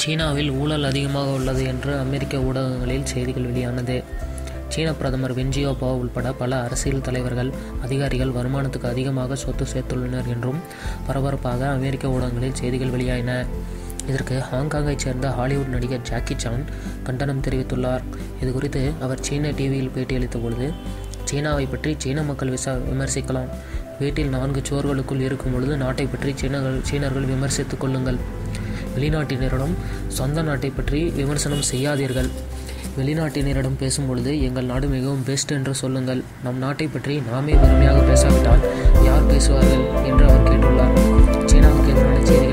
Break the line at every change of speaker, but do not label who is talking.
சீனாவில் ஊழல் அதிகமாக உள்ளது என்று அமெரிக்க ஊடகங்களில் செய்திகள் வெளியானது சீன பிரதமர் வென் ஜியோபா உள்பட பல அரசியல் தலைவர்கள் அதிகாரிகள் வருமானத்துக்கு அதிகமாக சொத்து சேர்த்துள்ளனர் என்றும் பரபரப்பாக அமெரிக்க ஊடகங்களில் செய்திகள் வெளியாயின இதற்கு ஹாங்காங்கைச் சேர்ந்த ஹாலிவுட் நடிகர் ஜாக்கி சான் கண்டனம் தெரிவித்துள்ளார் இதுகுறித்து அவர் சீன டிவியில் பேட்டியளித்த பொழுது சீனாவை பற்றி சீன மக்கள் விசா விமர்சிக்கலாம் வீட்டில் நான்கு சுவர்களுக்குள் இருக்கும் பொழுது நாட்டை பற்றி சீனர்கள் சீனர்கள் விமர்சித்துக் கொள்ளுங்கள் வெளிநாட்டினரிடம் சொந்த நாட்டை பற்றி விமர்சனம் செய்யாதீர்கள் வெளிநாட்டினரிடம் பேசும்பொழுது எங்கள் நாடு மிகவும் பெஸ்ட் என்று சொல்லுங்கள் நம் நாட்டை பற்றி நாமே பெருமையாக பேசாவிட்டால் யார் பேசுவார்கள் என்று அவர் கேட்டுள்ளார் சீனாவுக்கு எதிரான செய்திகள்